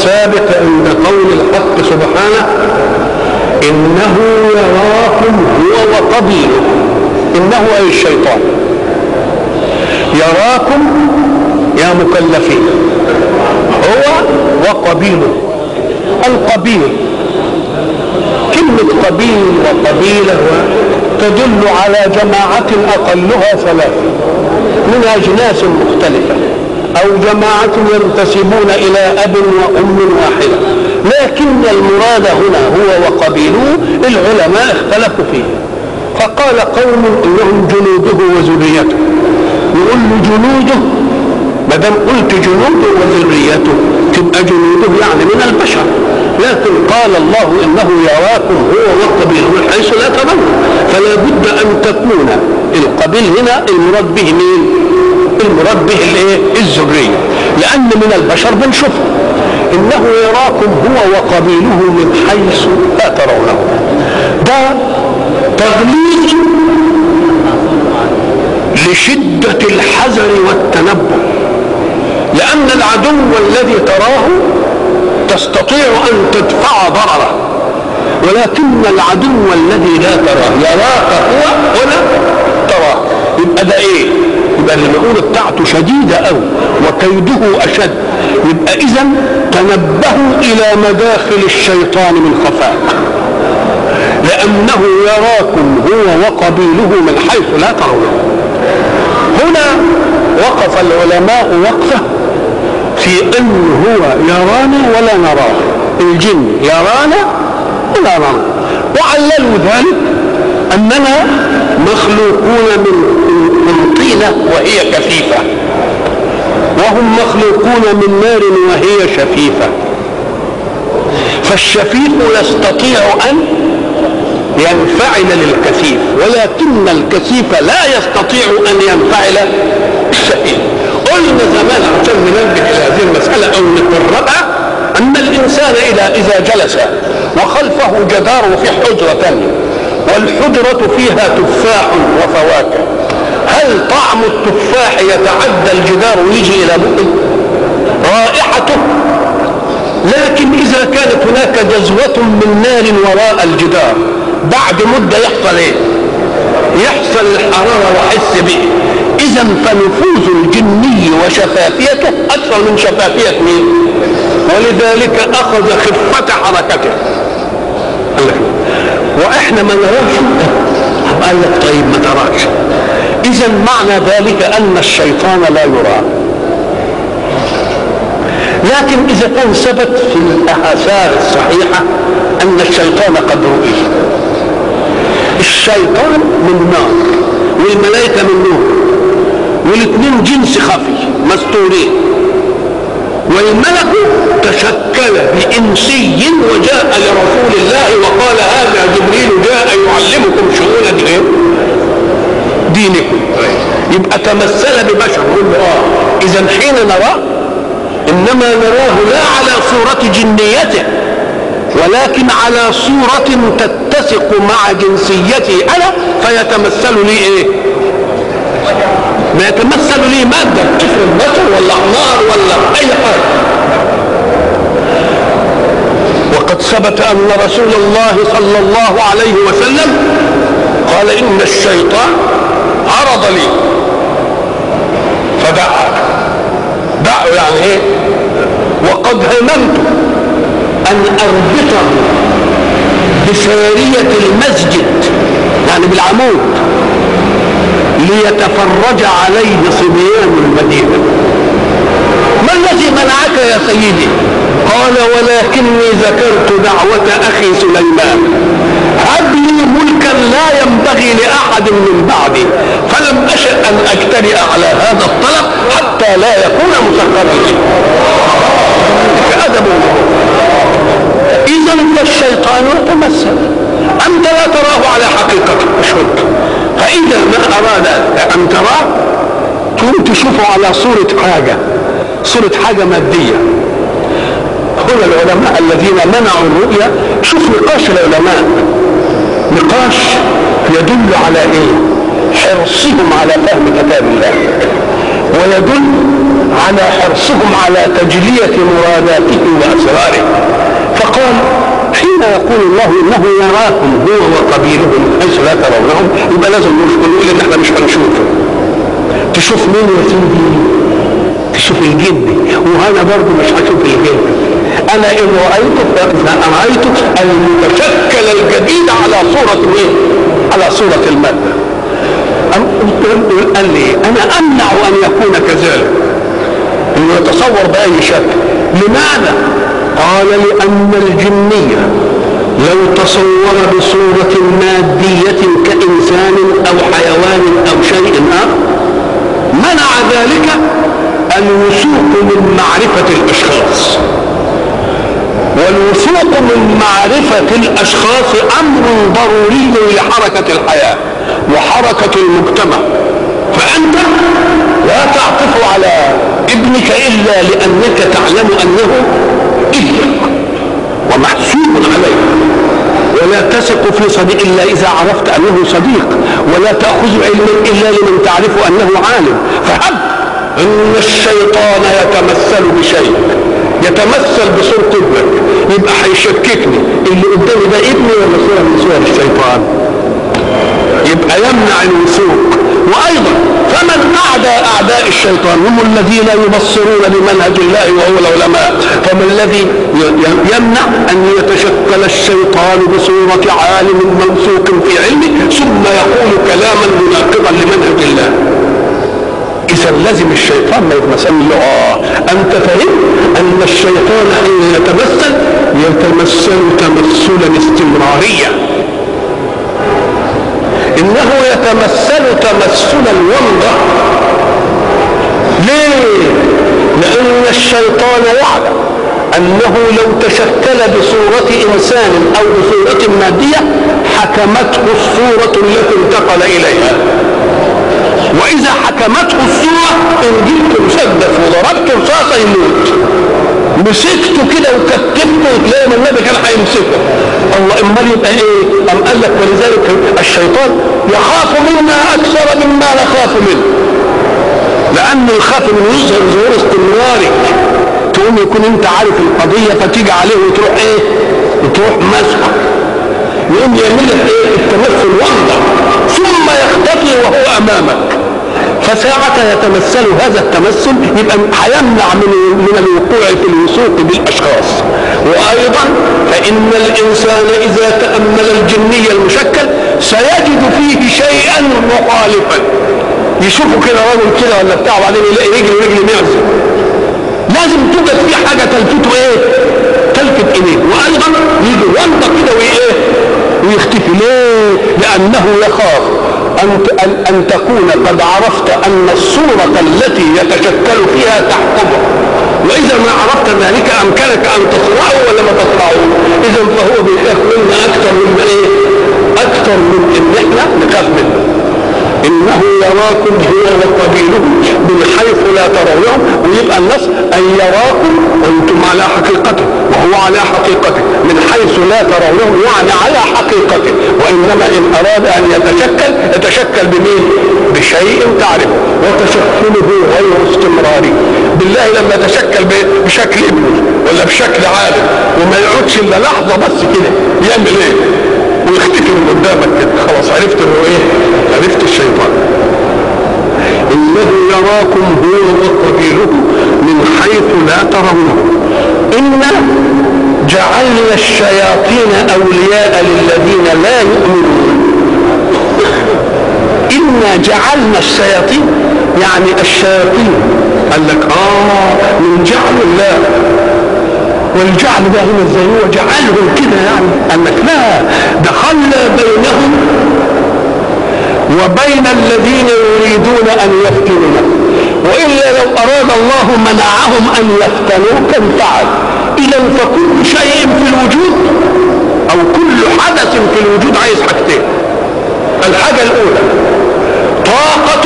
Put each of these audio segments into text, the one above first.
السابق عند قول الحق سبحانه إنه يراكم هو وقبيله إنه أي الشيطان يراكم يا مكلفين هو وقبيله القبيل كلمة قبيل وقبيلة تدل على جماعة أقلها ثلاثة من أجناس مختلفة أو جماعة ينتسبون إلى أب وأم واحدة لكن المراد هنا هو وقبيله العلماء اختلفوا فيه فقال قوم إنهم جنوده وذريته يقول له جنوده ما دام قلت جنوده وذريته تبقى جنوده يعني من البشر لكن قال الله انه يراكم هو والقبيل من حيث لا ترون فلا بد ان تكون القبيل هنا المراد به مين؟ المراد به الايه؟ الذريه لان من البشر بنشوفه انه يراكم هو وقبيله من حيث لا ترونه ده تغليظ لشده الحذر والتنبه لان العدو الذي تراه تستطيع ان تدفع ضرره ولكن العدو الذي لا تراه يراك هو ولا تراه يبقى ده ايه يبقى المؤونة بتاعته شديدة أوي وكيده أشد يبقى إذا تنبهوا إلى مداخل الشيطان من خفاء لأنه يراكم هو وقبيله من حيث لا ترونه هنا وقف العلماء وقفة في أن هو يرانا ولا نراه الجن يرانا ولا نراه وعللوا ذلك أننا مخلوقون من من طينة وهي كثيفة وهم مخلوقون من نار وهي شفيفة فالشفيف يستطيع أن ينفعل للكثيف ولكن الكثيف لا يستطيع أن ينفعل الشفيف قلنا زمان عشان ننبه إلى هذه المسألة أو نقربها أن الإنسان إذا إذا جلس وخلفه جدار في حجرة ثانية والحجرة فيها تفاح وفواكه هل طعم التفاح يتعدى الجدار ويجي إلى بقه رائحته لكن إذا كانت هناك جزوة من نار وراء الجدار بعد مدة يحصل إيه؟ يحصل الحرارة وحس به إذا فنفوذ الجني وشفافيته أكثر من شفافية مين؟ ولذلك أخذ خفة حركته واحنا ما نراش قال لك طيب ما تراش اذا معنى ذلك ان الشيطان لا يرى لكن اذا كان ثبت في الاثار الصحيحه ان الشيطان قد رؤي الشيطان من نار والملائكه من نور والاثنين جنس خفي مستورين والملك تشكل بإنسي وجاء لرسول الله وقال هذا جبريل جاء يعلمكم شؤون دينكم يبقى تمثل ببشر اه إذا حين نراه إنما نراه لا على صورة جنيته ولكن على صورة تتسق مع جنسيتي أنا فيتمثل لي إيه؟ ما يتمثل لي مادة طفل بشر ولا حمار ولا أي حاجة وقد ثبت أن رسول الله صلى الله عليه وسلم قال إن الشيطان عرض لي فدعا دعا يعني إيه وقد هممت أن أربطه بسارية المسجد يعني بالعمود ليتفرج عليه صبيان المدينة ما الذي منعك يا سيدي قال ولكني ذكرت دعوة أخي سليمان هب لي ملكا لا ينبغي لأحد من بعدي فلم أشأ أن أجترئ على هذا الطلب حتى لا يكون مسخرا لي أدب إذا فالشيطان يتمثل أنت لا تراه على حقيقته اشهد فإذا ما أراد أن تراه تقوم تشوفه على صورة حاجة صورة حاجة مادية هنا العلماء الذين منعوا الرؤيا شوف نقاش العلماء نقاش يدل على ايه حرصهم على فهم كتاب الله ويدل على حرصهم على تجلية مراداته وأسراره فقال حين يقول الله انه يراكم هو وقبيله من حيث لا ترونهم يبقى لازم نقول ان احنا مش هنشوفه تشوف مين يا سيدي تشوف الجن وانا برضه مش هشوف الجن انا ان رايته فرايت المتشكل الجديد على صوره ايه؟ على صوره الماده قال لي انا امنع ان يكون كذلك انه يتصور باي شكل لماذا؟ قال لان الجنيه لو تصور بصوره ماديه كانسان او حيوان او شيء اخر منع ذلك الوثوق من معرفه الاشخاص والوثوق من معرفة الأشخاص أمر ضروري لحركة الحياة وحركة المجتمع فأنت لا تعطف على ابنك إلا لأنك تعلم أنه ابنك ومحسوب عليك ولا تثق في صديق إلا إذا عرفت أنه صديق ولا تأخذ علما إلا لمن تعرف أنه عالم فهب أن الشيطان يتمثل بشيء يتمثل بصورة ابنك يبقى هيشككني اللي قدامي ده ابني ولا صورة من صور الشيطان يبقى يمنع الوثوق وايضا فمن اعدى اعداء الشيطان هم الذين يبصرون بمنهج الله وهو العلماء فما الذي يمنع ان يتشكل الشيطان بصوره عالم موثوق في علمه ثم يقول كلاما مناقضا لمنهج الله اذا لازم الشيطان ما يتمثل له اه انت فهم ان الشيطان حين يتمثل يتمثل تمثلا استمراريا انه يتمثل تمثل الومضة ليه لان الشيطان يعلم انه لو تشكل بصورة انسان او بصورة مادية حكمته الصورة التي انتقل اليها واذا حكمته الصورة ان جبت مسدس وضربت رصاصة يموت مسكته كده وكتفته وتلاقي ما النبي كان هيمسكه الله امال يبقى ايه ام قال لك ولذلك الشيطان يخاف منا اكثر مما نخاف منه لان يخاف من يظهر ظهور استمراري تقوم يكون انت عارف القضيه فتيجي عليه وتروح ايه وتروح مسحه يقوم يعمل لك ايه التمثل وحده ثم يختفي وهو امامك فساعة يتمثل هذا التمثل يبقى هيمنع من من الوقوع في الوثوق بالاشخاص وايضا فان الانسان اذا تامل الجني المشكل سيجد فيه شيئا مخالفا يشوفوا كده راجل كده ولا بتاع وبعدين يلاقي رجل رجل معزه لازم توجد فيه حاجه تلفته ايه؟ تلفت اليه وايضا يجي وانت كده وايه؟ ويختفي ليه؟ لانه يخاف أن أن تكون قد عرفت أن الصورة التي يتشكل فيها تحكمه وإذا ما عرفت ذلك أمكنك أن تصنعه ولا ما تصنعه إذا فهو بيخاف منا أكثر من إيه؟ أكثر من إن إحنا نخاف منه إنه يراكم هو وقبيله من حيث لا ترونهم ويبقى النص أن يراكم وأنتم على حقيقته وهو على حقيقته من حيث لا ترونهم يعني على حقيقته وإنما إن أراد أن يتشكل يتشكل بمين؟ بشيء تعرفه وتشكله غير استمراري بالله لما يتشكل بشكل ابنه ولا بشكل عالم وما يقعدش إلا لحظة بس كده يعمل إيه؟ ويختفي من قدامك كده خلاص عرفت انه ايه عرفت الشيطان انه يراكم هو وقبيله من حيث لا ترونه انا جعلنا الشياطين اولياء للذين لا يؤمنون انا جعلنا الشياطين يعني الشياطين قال لك اه من جعل الله والجعل ده هنا ازاي هو جعلهم كده يعني قال لك لا ده خلى بينهم وبين الذين يريدون ان يفتنونا والا لو اراد الله منعهم ان يفتنوا كان فعل اذا فكل شيء في الوجود او كل حدث في الوجود عايز حاجتين الحاجه الاولى طاقه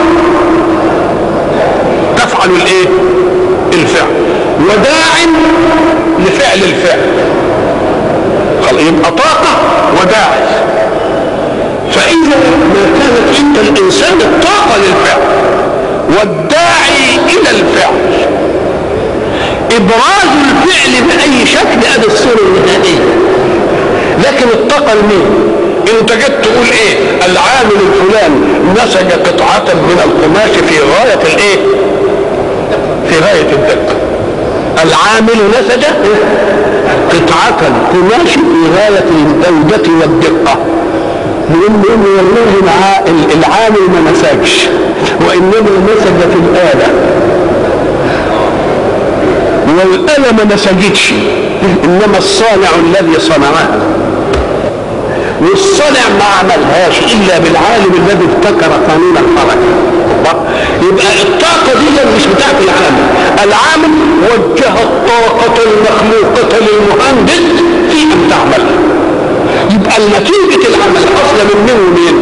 تفعل الايه الفعل وداع لفعل الفعل يبقى طاقة وداعي فإذا ما كانت عند الإنسان الطاقة للفعل والداعي الى الفعل ابراز الفعل باي شكل ادي الصوره النهائيه لكن الطاقه لمين انت جيت تقول ايه العامل الفلاني نسج قطعه من القماش في غايه الايه في غايه الدقه العامل نسج قطعة قماش في غاية الجودة والدقة يقول له والله العامل ما نسجش وإنما نسجت الآلة والآلة ما نسجتش إنما الصانع الذي صنعها والصنع ما عملهاش إلا بالعالم الذي ابتكر قانون الحركة يبقى الطاقة دي مش بتاعت العامل العامل وجه الطاقة المخلوقة للمهندس في أن تعملها يبقى نتيجة العمل حصل من مين ومين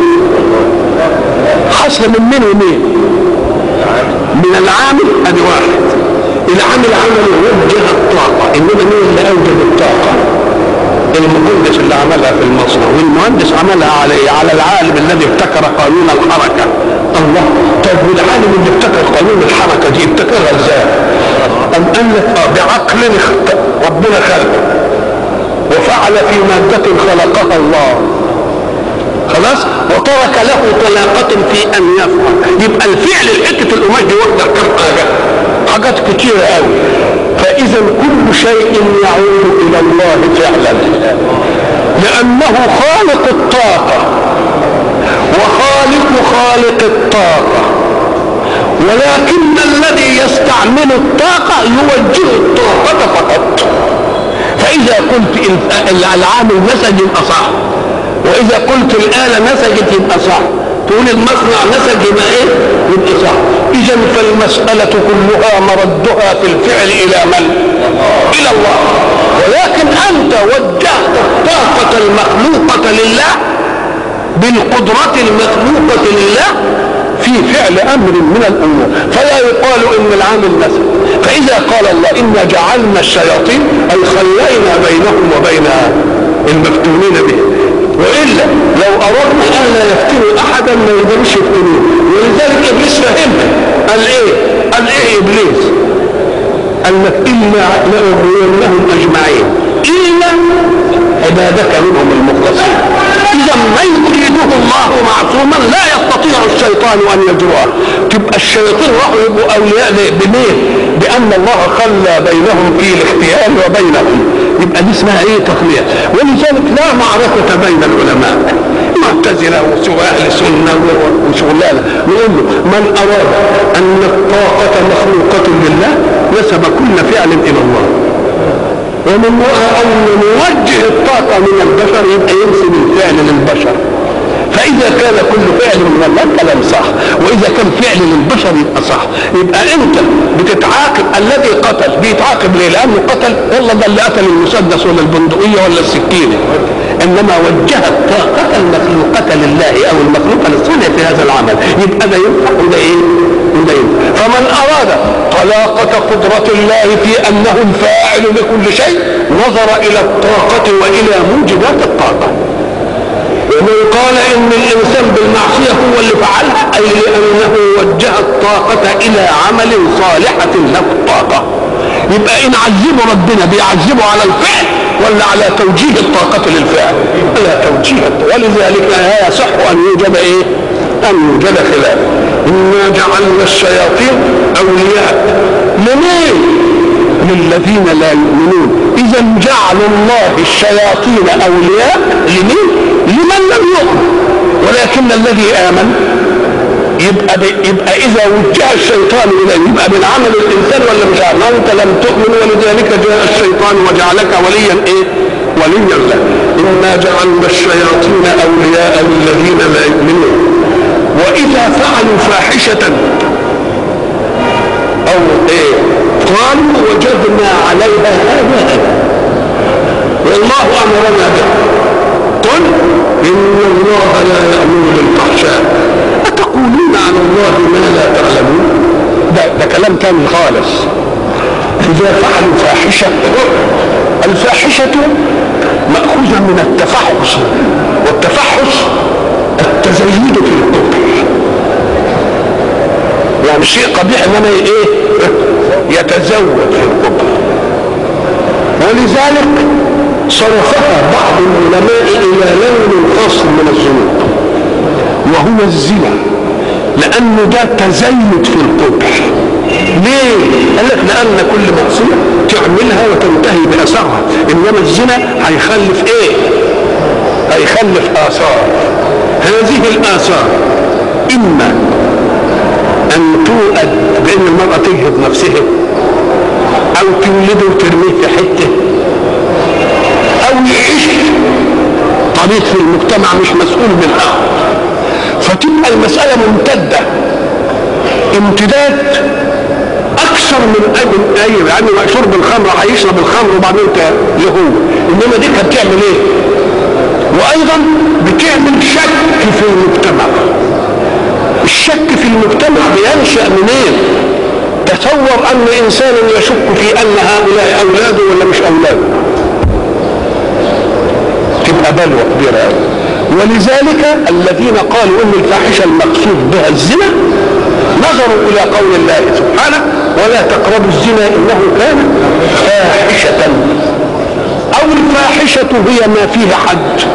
حصل من مين ومين من العامل ادي واحد العامل عمل وجه الطاقة انما مين اللي اوجد الطاقة المهندس اللي عملها في المصنع والمهندس عملها على ايه على العالم الذي ابتكر قانون الحركة الله طب والعالم اللي ابتكر قانون الحركة دي ابتكرها ازاي أم قال لك اه بعقل ربنا خلقه وفعل في مادة خلقها الله خلاص وترك له طلاقة في أن يفعل يبقى الفعل الحتة القماش دي واخدة كم حاجة حاجات كتيرة قوي فإذا كل شيء يعود إلى الله فعلا لأنه خالق الطاقة وخالق خالق الطاقة ولكن الذي يستعمل الطاقة يوجه الطاقة فقط فإذا قلت العامل نسج يبقى صح وإذا قلت الآلة نسجت يبقى صح تقول المصنع نسج يبقى إيه؟ يبقى صح إذا فالمسألة كلها مردها في الفعل إلى من؟ إلى الله ولكن أنت وجهت الطاقة المخلوقة لله بالقدرة المخلوقة لله في فعل امر من الامور فلا يقال ان العامل نسب فاذا قال الله انا جعلنا الشياطين اي خلينا بينهم وبين المفتونين به والا لو اردنا ان لا يفتنوا احدا ما يقدروش يفتنوه ولذلك ابليس فهمها قال ايه؟ قال ايه ابليس؟ قال لك الا لاغوينهم اجمعين الا عبادك منهم المخلصين اذا من يريده الله معصوما لا يستطيع الشيطان ان يجرؤه تبقى الشياطين راحوا يبقوا اولياء بمين بان الله خلى بينهم في الاختيار وبينهم يبقى دي اسمها ايه تخليه ولذلك لا معركه بين العلماء معتزله واهل سنه وشغلانه نقول له من اراد ان الطاقه مخلوقه لله نسب كل فعل الى الله ومن رأى أن نوجه الطاقة من البشر يبقى ينسب الفعل للبشر فإذا كان كل فعل من الله كلام صح وإذا كان فعل للبشر يبقى صح يبقى أنت بتتعاقب الذي قتل بيتعاقب ليه؟ لأنه قتل والله ده اللي قتل المسدس ولا البندقية ولا السكينة إنما وجه الطاقة المخلوقة لله أو المخلوقة للصنع في هذا العمل يبقى ده ينفع وده إيه؟ وده ينفع فمن أراد طلاقة قدرة الله في أنه الفاعل لكل شيء نظر إلى الطاقة وإلى موجبات الطاقة ومن قال ان الانسان بالمعصيه هو اللي فعلها اي لانه وجه الطاقه الى عمل صالحه له الطاقه يبقى ان عذبوا ربنا بيعذبوا على الفعل ولا على توجيه الطاقه للفعل على توجيه ولذلك لا يصح ان يوجد ايه ان يوجد خلاف انا جعلنا الشياطين اولياء لمين للذين لا يؤمنون اذا جعل الله الشياطين اولياء لمين لمن لم يؤمن ولكن الذي امن يبقى يبقى اذا وجه الشيطان اليه يبقى من عمل الانسان ولا مش عمل انت لم تؤمن ولذلك جاء الشيطان وجعلك وليا ايه وليا له انا جعلنا الشياطين اولياء للذين لا يؤمنون واذا فعلوا فاحشه او ايه قالوا وجدنا عليها آباءنا والله أمرنا به قل إن الله لا يأمر بالفحشاء أتقولون على الله ما لا تعلمون ده, ده كلام تاني خالص إذا فعلوا فاحشة الفاحشة مأخوذة من التفحص والتفحص التزيد في القبر يعني شيء قبيح انما ايه يتزود في القبح ولذلك صرفها بعض العلماء الى لون خاص من الذنوب وهو الزنا لانه ده تزيد في القبح ليه؟ قال لك لان كل معصيه تعملها وتنتهي باثارها انما الزنا هيخلف ايه؟ هيخلف اثار هذه الاثار اما ان توأد بان المراه تجهد نفسها او تولده وترميه في حته او يعيش طريق في المجتمع مش مسؤول منها فتبقى المسألة ممتدة امتداد أكثر من أي أي يعني شرب الخمر هيشرب الخمر وبعدين له إنما دي كانت بتعمل إيه؟ وأيضا بتعمل شك في المجتمع الشك في المجتمع بينشأ منين؟ تصور أن إنسانا يشك في أن هؤلاء أولاده ولا مش أولاده تبقى بلوى كبيرة أوي ولذلك الذين قالوا ان الفاحشه المقصود بها الزنا نظروا الى قول الله سبحانه ولا تقربوا الزنا انه كان فاحشه او الفاحشه هي ما فيه حد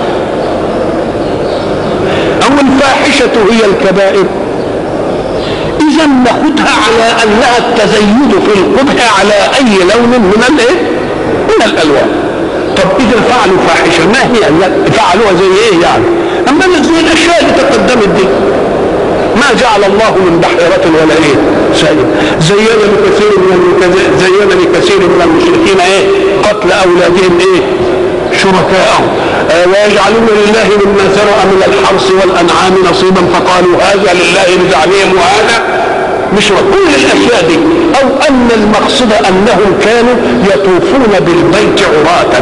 او الفاحشه هي الكبائر اذا ناخدها على انها التزيد في القبح على اي لون من الايه من الالوان طب اذا فعلوا فاحشه ما هي فعلوها زي ايه يعني اما زي الاشياء اللي تقدمت دي ما جعل الله من بحيرة ولا ايه سائل زين لكثير من زين لكثير من المشركين ايه قتل اولادهم ايه شركاءهم آه ويجعلون لله مما ذرأ من الحرث والانعام نصيبا فقالوا هذا لله بزعمهم وهذا مش كل الاشياء دي او ان المقصد انهم كانوا يطوفون بالبيت عراة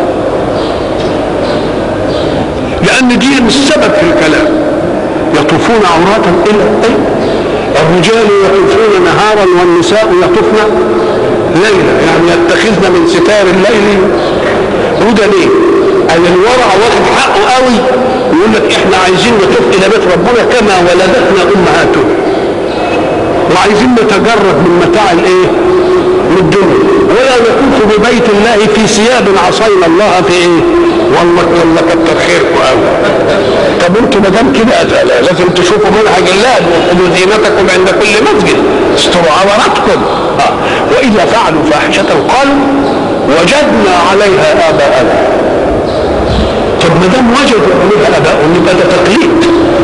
لان دي السبب في الكلام يطوفون عراة الى اي الرجال يطوفون نهارا والنساء يطوفن ليلا يعني يتخذن من ستار الليل وده ليه؟ أي الورع واخد حقه قوي يقول لك احنا عايزين نطوف الى بيت ربنا كما ولدتنا امهاتنا وعايزين نتجرد من متاع الايه من الدنيا ولا نطوف ببيت الله في ثياب عصينا الله في ايه والله والله كتر خيركم قوي طب انتوا ما دام كده لازم تشوفوا منهج الله وخذوا زينتكم عند كل مسجد استروا عوراتكم آه. واذا فعلوا فاحشه قالوا وجدنا عليها اباءنا طب ما دام وجدوا عليها اباءهم يبقى ده تقليد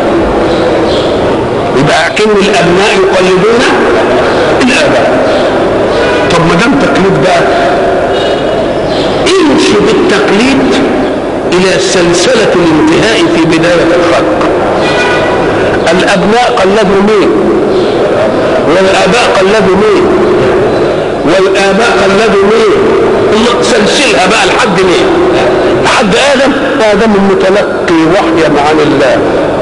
يبقى كن الابناء يقلدون الاباء طب ما دام تقليد بقى امشي بالتقليد الى سلسله الانتهاء في بدايه الخلق الابناء قلدوا مين والاباء قلدوا مين والاباء قلدوا مين سلسلها بقى لحد مين لحد ادم ادم المتلقي وحيا عن الله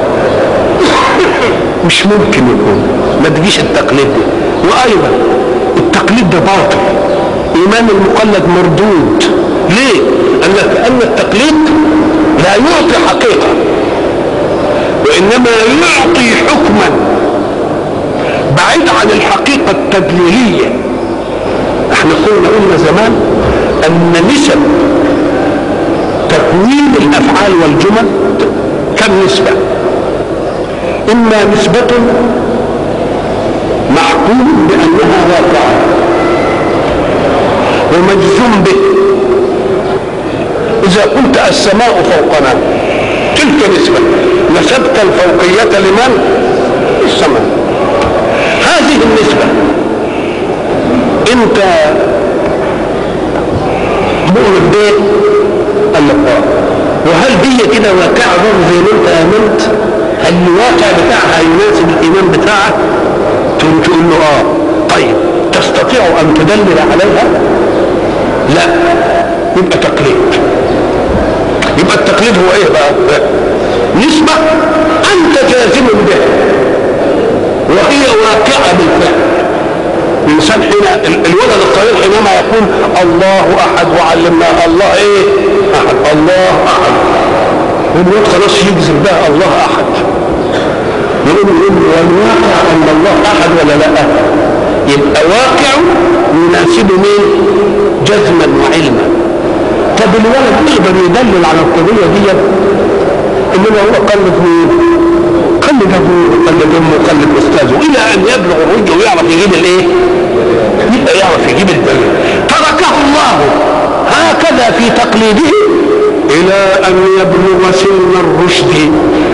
مش ممكن يكون ما تجيش التقليد دي وايضا التقليد ده باطل ايمان المقلد مردود ليه قال لك ان التقليد لا يعطي حقيقه وانما يعطي حكما بعيد عن الحقيقه التدليليه احنا قلنا قلنا زمان ان نسب تكوين الافعال والجمل كم نسبه اما نسبه محكوم بانها واقعه ومجزوم به اذا قلت السماء فوقنا تلك نسبه نسبت الفوقيه لمن السماء هذه النسبه انت مؤمن به قال لك اه وهل هي كده واقعه برضه زي ما انت امنت هل الواقع بتاعها يناسب الايمان بتاعك تقوم تقول له اه طيب تستطيع ان تدلل عليها لا يبقى تقليد يبقى التقليد هو ايه بقى نسبة انت جازم بها وهي واقعة بالفعل الانسان حين الولد الصغير حينما يقول الله احد وعلمنا الله ايه احد الله احد والولد خلاص يجزم بها الله احد يقول يقول والواقع ان الله احد ولا لا يبقى واقع يناسب مين جزما وعلما طب الولد يقدر يدلل على القضيه دي انما هو قلد مين قلد ابوه قلد امه قلد استاذه الى ان يبلغ الرشد ويعرف يجيب الايه يبقى يعرف يجيب الدليل تركه الله هكذا في تقليده الى ان يبلغ سن الرشد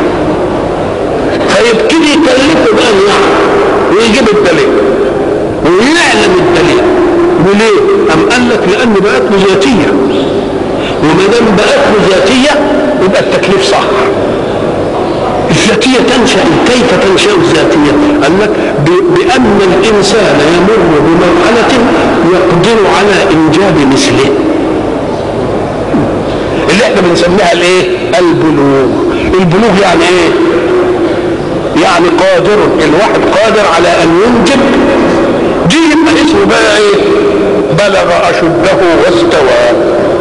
فيبتدي يكلفه بان يعرف ويجيب الدليل ويعلم الدليل وليه؟ أم قال لك لأن بقت له ذاتية وما دام بقت له ذاتية يبقى التكليف صح الذاتية تنشأ كيف تنشأ الذاتية؟ قال لك بأن الإنسان يمر بمرحلة يقدر على إنجاب مثله اللي احنا بنسميها الايه؟ البلوغ البلوغ يعني ايه؟ يعني قادر الواحد قادر على ان ينجب دي يبقى اسمه بقى ايه بلغ اشده واستوى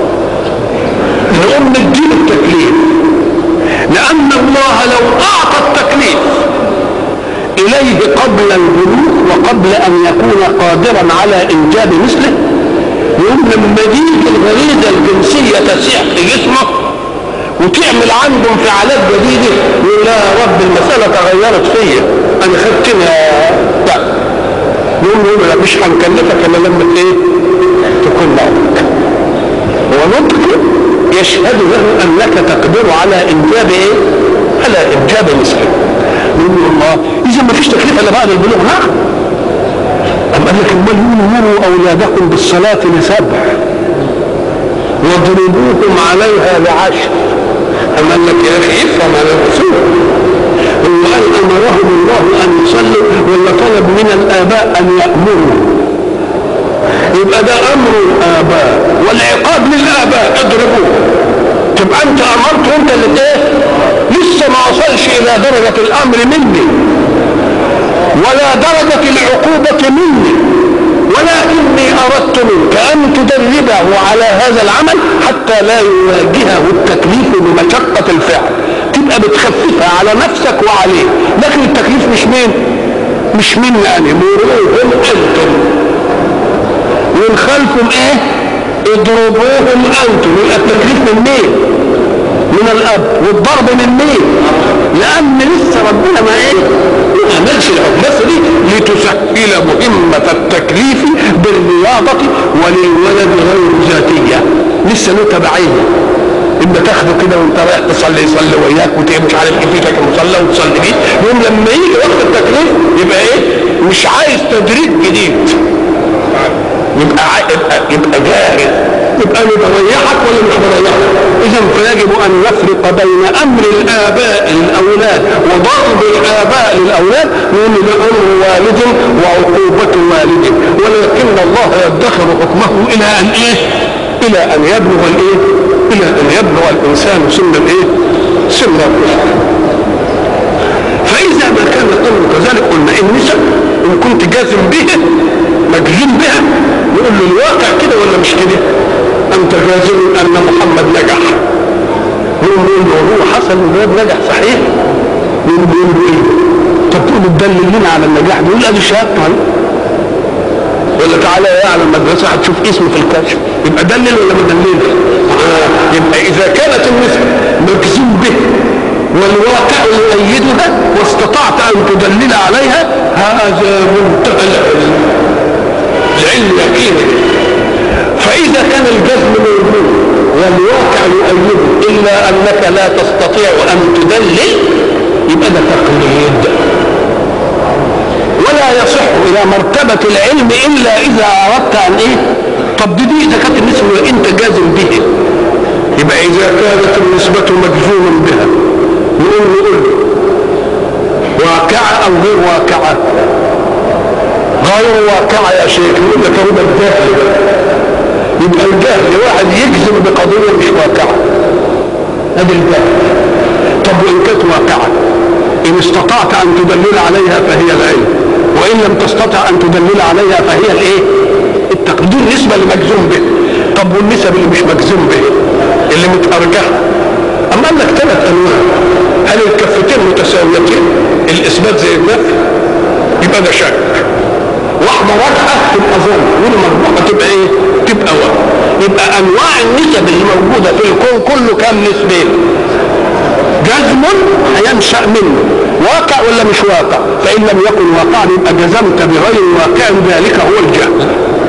نقوم نديله التكليف لان الله لو اعطى التكليف اليه قبل البلوغ وقبل ان يكون قادرا على انجاب مثله يقوم لما تيجي الغريزه الجنسيه تسيح في جسمه وتعمل عنده انفعالات جديده يقول لا يا رب المساله تغيرت فيا انا خدتها لا يقول له لا مش هنكلفك الا لما ايه تكون ناضج ونطق يشهد له انك تقدر على انجاب ايه على انجاب مثله يقول له الله اذا ما فيش تكليف الا بعد البلوغ نعم أم قال لك امال مروا اولادكم بالصلاه لسبع واضربوهم عليها لعشر أم قال لك يا اخي افهم على الرسول هو قال امرهم الله ان يصلوا ولا طلب من الاباء ان يامروا يبقى ده امر الاباء والعقاب للاباء اضربوه تبقى انت امرت وانت اللي ايه لسه ما وصلش الى درجه الامر مني ولا درجه العقوبه مني ولكني اردت منك ان تدربه على هذا العمل حتى لا يواجهه التكليف بمشقه الفعل تبقى بتخففها على نفسك وعليه لكن التكليف مش مين مش مني انا مروهم انتم من خلفهم ايه اضربوهم انتم يبقى التكليف من مين من الاب والضرب من مين لان لسه ربنا ما ايه ما عملش الحكمه دي لتسهل مهمه التكليف بالرياضه وللولد غير ذاتيه لسه له تبعيه اما تاخده كده وانت رايح تصلي يصلي وياك وتبقى مش عارف ايه فيك المصلى وتصلي بيه يوم لما يجي وقت التكليف يبقى ايه مش عايز تدريب جديد يبقى يبقى يبقى جاهز يبقى انا بريحك ولا مش بريحك اذا فيجب ان نفرق بين امر الاباء للاولاد وضرب الاباء للاولاد لان ده امر والد وعقوبه والد ولكن الله يدخر حكمه الى ان ايه الى ان يبلغ الايه الى ان يبلغ الانسان سن الايه سن الرشد فاذا ما كان الامر كذلك قلنا النساء ان كنت جازم به مجزوم بها نقول له الواقع كده ولا مش كده انت جازم ان محمد نجح يقول له هو حصل الولاد نجح صحيح يقول له ايه طب تقول تدلل لنا على النجاح يقول ادي شهادته ولا تعالى يا على المدرسه هتشوف اسمه في الكشف يبقى دلل ولا ما دللش؟ آه. يبقى اذا كانت النسبه مجزوم به والواقع يؤيدها واستطعت ان تدلل عليها هذا منتهى العلم العلم يقينا فاذا كان الجزم موجود والواقع يؤيده الا انك لا تستطيع ان تدلل يبقى ده تقليد ولا يصح الى مرتبه العلم الا اذا اردت ان ايه طب دي, دي اذا كانت النسبه وانت جازم به يبقى اذا كانت النسبه مجزوما بها نقول نقول واقعه او غير واقعه غير واقعه يا شيخ يقول لك هو الجهل يبقى الجهل واحد يجزم بقضيه مش واقعه هذا الجهل طب وان كانت واقعه ان استطعت ان تدلل عليها فهي العلم وان لم تستطع ان تدلل عليها فهي الايه التقدير بالنسبه لمجزوم به طب والنسب اللي مش مجزوم به اللي متارجحه اما قال لك ثلاث انواع هل الكفتين متساويتين الاثبات زي النفي يبقى ده شك واحده راجحه تبقى ظن والمربوحه تبقى ايه تبقى وهم يبقى انواع النسب اللي موجوده في الكون كله كام نسبين جزم هينشا منه واقع ولا مش واقع فان لم يكن واقعا يبقى جزمت بغير واقع ذلك هو الجهل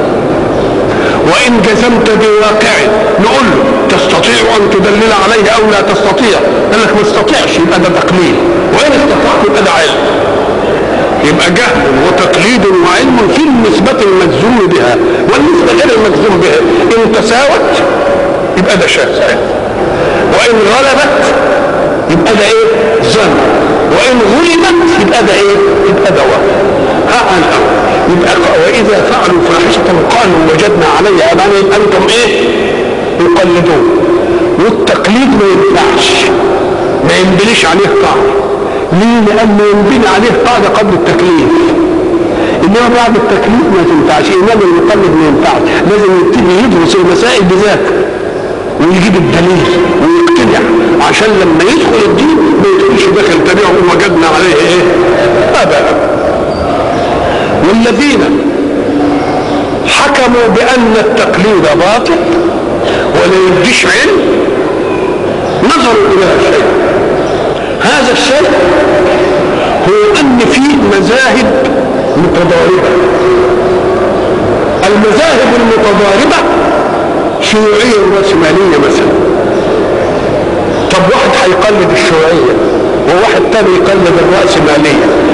وان جزمت بواقع نقول له تستطيع ان تدلل عليه او لا تستطيع قال لك ما استطيعش يبقى ده تقليد وان استطعت يبقى ده علم يبقى جهل وتقليد وعلم في النسبة المجزوم بها والنسبة غير المجزوم بها إن تساوت يبقى ده شك وإن غلبت يبقى ده إيه؟ ظن وإن غلبت يبقى ده إيه؟ يبقى ده وهم ها الأول يبقى وإذا فعلوا فاحشة قالوا وجدنا عليها آباءنا أنتم إيه؟ يقلدون والتقليد ما ينفعش ما ينبنيش عليه قاعدة ليه؟ لأنه ينبني عليه قاعدة قبل التكليف إنما بعد التكليف ما تنفعش إنما المقلد ما ينفعش لازم يبتدي يدرس المسائل بذاته ويجيب الدليل ويقتنع عشان لما يدخل الدين ما يدخلش داخل تبعه وجدنا عليه ايه؟ ابدا والذين حكموا بان التقليد باطل ولا يديش علم نظروا الى شيء هذا الشيء هو ان فيه مذاهب متضاربه المذاهب المتضاربه شيوعيه وراسماليه مثلا طب واحد هيقلد الشيوعيه وواحد تاني يقلد الراسماليه